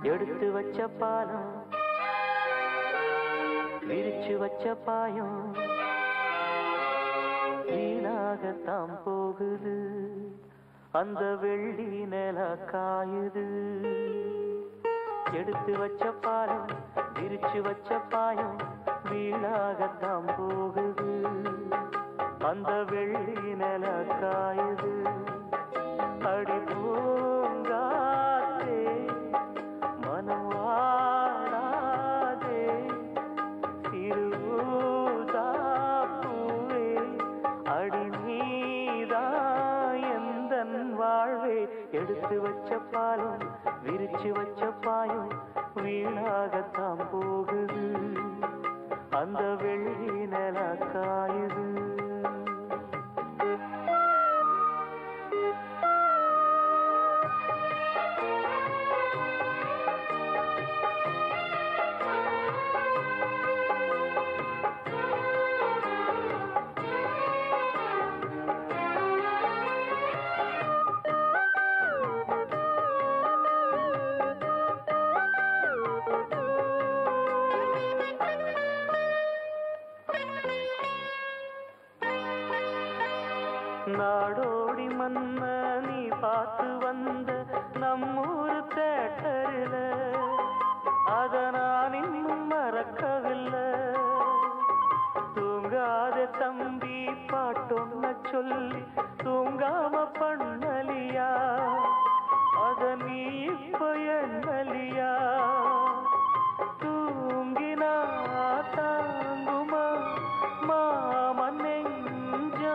எடுத்து வச்ச பாலம் விரிச்சு வச்ச பாயம் வீணாகத்தான் போகுது அந்த வெள்ளி நில காயுது எடுத்து வச்ச பாலம் விரிச்சு வச்ச பாயம் வீணாகத்தான் போகுது அந்த வெள்ளி நில காயுது அடி பூங்காத்தே மனம் வாழாதே திருதாப்பூவே அடி நீதா எந்தன் வாழ்வே எடுத்து வச்ச பாலம் விரிச்சு வச்ச பாயம் வீணாகத்தான் போகுது அந்த வெள்ளி நில காயுது நாடோடி மன்ன நீ பார்த்து வந்த நம்மூரு தேட்டரில் அத நான் இன்னும் மறக்கவில்லை தூங்காத தம்பி பாட்டொன்ன சொல்லி தூங்காம பண்ணலியா அத நீ இப்ப எண்ணலியா தூங்கினா தாங்குமா மாமன் நெஞ்சோ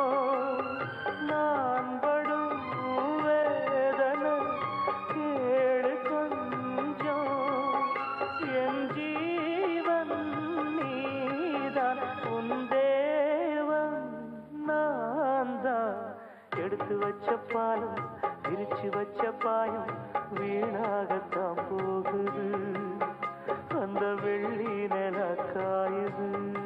நான் படும் வேதனை கேளு கொஞ்சம் என் ஜீவன் நீதான் உன் தேவன் நான் தான் எடுத்து வச்ச பாலம் விரிச்சு வச்ச பாயம் வீணாகத்தான் போகுது அந்த வெள்ளி நில காயுது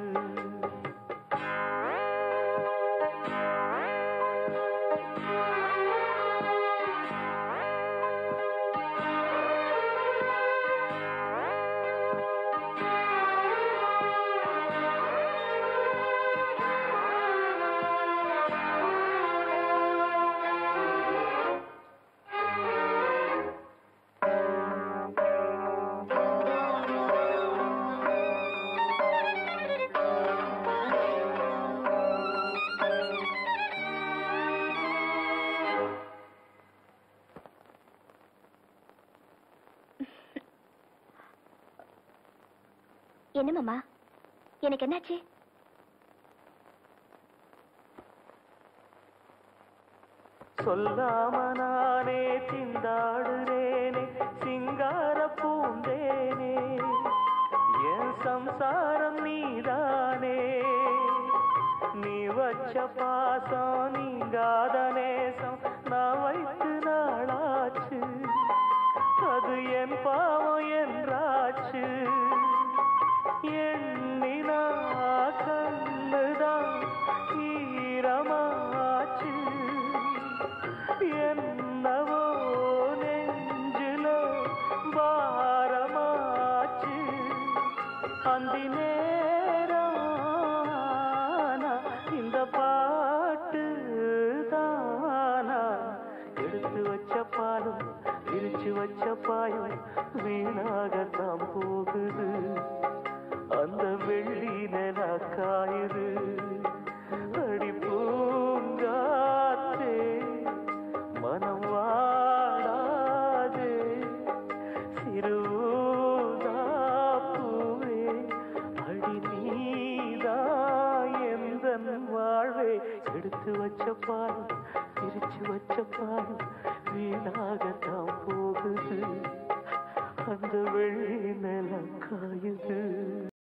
என்ன மாமா எனக்கு என்னாச்சு சொல்லாம நானே திண்டாடுறேனே சிங்கார பூந்தேனே என் சம்சாரம் நீதானே நீ வச்ச பாசம் நீங்காத நேசம் நான் வைத்து நாளாச்சு அது என் பாவம் என்றாச்சு எண்ணினா கண்ணுதான் ஈரமாச்சு என்னவோ நெஞ்சில பாரமாச்சு அந்தி நேரம் ஆனா இந்த பாட்டு தானா எடுத்து வச்ச பாலும் விரிச்சு வச்ச பாயும் வீணாகத்தான் போகுது அந்த வெள்ளி நில காயுது அடி பூங்காத்தே மனம் வாழாதே சிறுதாப்பூவே அடி நீதா எந்தன் வாழ்வே எடுத்து வச்ச பாலும் பிரிச்சு வச்ச பாலும் வீணாகத்தான் போகுது அந்த வெள்ளி நில காயுது